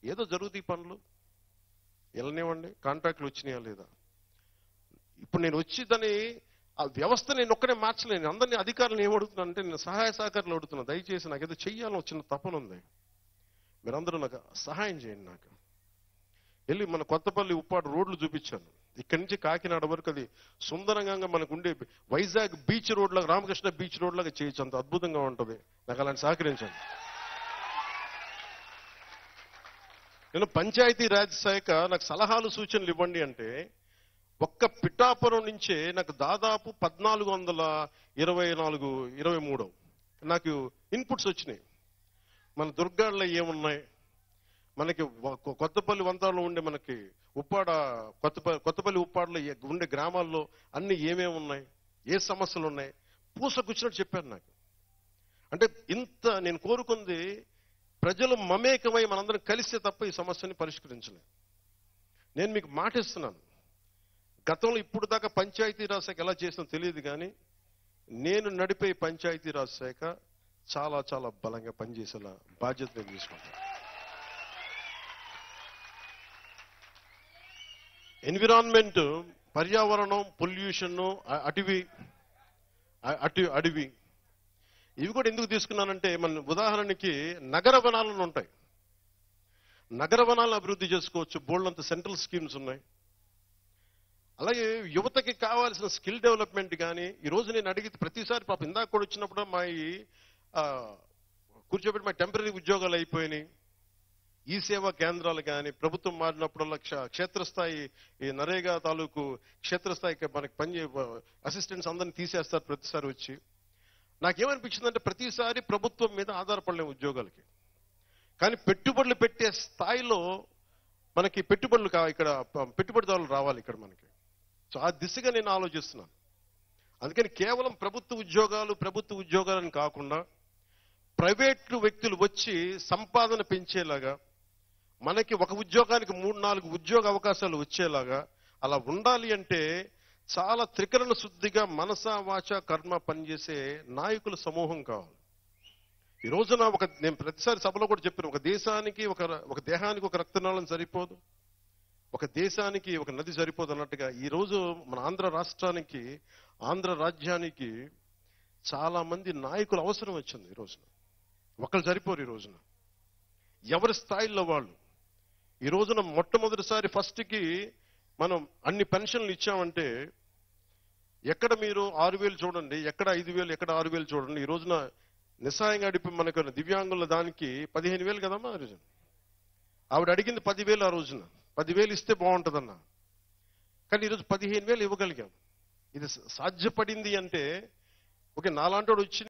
ఏదో జరుగుతాయి పనులు వెళ్ళనివ్వండి కాంట్రాక్ట్లు వచ్చినాయా లేదా ఇప్పుడు నేను వచ్చి దాన్ని ఆ వ్యవస్థ నేను ఒక్కడే మార్చలేను అందరినీ అధికారులను ఏమడుగుతున్నాను అంటే నేను సహాయ సహకారాలు అడుగుతున్నా దయచేసి నాకు ఏదో చెయ్యాలని ఒక చిన్న తపన ఉంది మీరందరూ నాకు సహాయం చేయండి నాకు వెళ్ళి మన కొత్తపల్లి ఉప్పాడు రోడ్లు చూపించాను ఇక్కడి నుంచి కాకినాడ వరకు అది సుందరంగా మనకు ఉండే వైజాగ్ బీచ్ రోడ్ లాగా రామకృష్ణ బీచ్ రోడ్ లాగా చేయొచ్చు అంత అద్భుతంగా ఉంటుంది నాకు అలాంటి సహకరించండి నేను పంచాయతీ రాజ్ శాఖ నాకు సలహాలు సూచనలు ఇవ్వండి అంటే ఒక్క పిఠాపురం నుంచే నాకు దాదాపు పద్నాలుగు వందల ఇరవై నాలుగు ఇరవై మూడు నాకు ఇన్పుట్స్ వచ్చినాయి మన దుర్గాల్లో ఏమున్నాయి మనకి వ- కొ- కొత్తపల్లి వంతాలో ఉండే మనకి ఉప్పాడ కొత్తపల్లి కొత్తపల్లి ఉప్పాడలో ఏ- ఉండే గ్రామాల్లో అన్ని ఏమేమి ఉన్నాయి ఏ సమస్యలు ఉన్నాయి పూసకొచ్చినట్టు చెప్పారు నాకు అంటే ఇంత నేను కోరుకుంది ప్రజలు మమేకమై మనందరం కలిస్తే తప్ప ఈ సమస్యని పరిష్కరించలేం నేను మీకు మాటిస్తున్నాను గతంలో ఇప్పుడు దాకా పంచాయతీరాజ్ శాఖ ఎలా చేసినా తెలియదు కానీ నేను నడిపే పంచాయతీరాజ్ శాఖ చాలా చాలా బలంగా పనిచేసేలా బాధ్యత నేను తీసుకుంటాను ఎన్విరాన్మెంట్ పర్యావరణం పొల్యూషన్ అటవీ అ- అటు అడవి ఇవి కూడా ఎందుకు తీసుకున్నానంటే మన ఉదాహరణకి నగర వనాలను ఉంటాయి నగర వనాలను అభివృద్ధి చేసుకోవచ్చు బోల్డంత సెంట్రల్ స్కీమ్స్ ఉన్నాయి అలాగే యువతకి కావాల్సిన స్కిల్ డెవలప్మెంట్ కానీ ఈ రోజు నేను అడిగితే ప్రతిసారి పాప ఇందాక కూడా వచ్చినప్పుడు మా ఈ ఆ, కూర్చోబెట్టి మా టెంపరీ ఉద్యోగాలు అయిపోయినాయి ఈ సేవా కేంద్రాలు కానీ ప్రభుత్వం మారినప్పుడల్లా క్ష- క్షేత్రస్థాయి ఈ నరేగా తాలూకు క్షేత్రస్థాయికి మనకి పని అసిస్టెంట్స్ అందరిని తీసేస్తారు ప్రతిసారి వచ్చి నాకేమనిపించిందంటే ప్రతిసారి ప్రభుత్వం మీద ఆధారపడలేము ఉద్యోగాలకి కానీ పెట్టుబడులు పెట్టే స్థాయిలో మనకి పెట్టుబడులు కా ఇక్కడ ప- పెట్టుబడిదారులు రావాలి ఇక్కడ మనకి సో ఆ దిశగా నేను ఆలోచిస్తున్నాను అందుకని కేవలం ప్రభుత్వ ఉద్యోగాలు ప్రభుత్వ ఉద్యోగాలని కాకుండా ప్రైవేటు వ్యక్తులు వచ్చి సంపాదన పెంచేలాగా మనకి ఒక ఉద్యోగానికి మూడు నాలుగు ఉద్యోగ అవకాశాలు వచ్చేలాగా అలా ఉండాలి అంటే చాలా త్రికరణ శుద్ధిగా మనస వాచ కర్మ పనిచేసే నాయకుల సమూహం కావాలి ఈ రోజున ఒక నేను ప్రతిసారి సభలో కూడా చెప్పాను ఒక దేశానికి ఒక ఒక దేహానికి ఒక రక్తనాళం సరిపోదు ఒక దేశానికి ఒక నది సరిపోదు అన్నట్టుగా ఈ రోజు మన ఆంధ్ర రాష్ట్రానికి ఆంధ్ర రాజ్యానికి చాలా మంది నాయకులు అవసరం వచ్చింది ఈ రోజున ఒకళ్ళు సరిపోరు ఈ రోజున ఎవరి స్థాయిలో వాళ్ళు ఈ రోజున మొట్టమొదటిసారి ఫస్ట్కి మనం అన్ని పెన్షన్లు ఇచ్చామంటే ఎక్కడ మీరు ఆరు వేలు చూడండి ఎక్కడ ఐదు వేలు ఎక్కడ ఆరు వేలు చూడండి ఈ రోజున నిస్సాయంగా అడిపి మనకు దివ్యాంగుల దానికి పదిహేను వేలు కదమ్మా ఆ రోజున ఆవిడ అడిగింది పదివేలు ఆ రోజున పదివేలు ఇస్తే బాగుంటుందన్న కానీ ఈరోజు పదిహేను వేలు ఇవ్వగలిగాం ఇది సాధ్యపడింది అంటే ఓకే నాలాంటి వాడు వచ్చి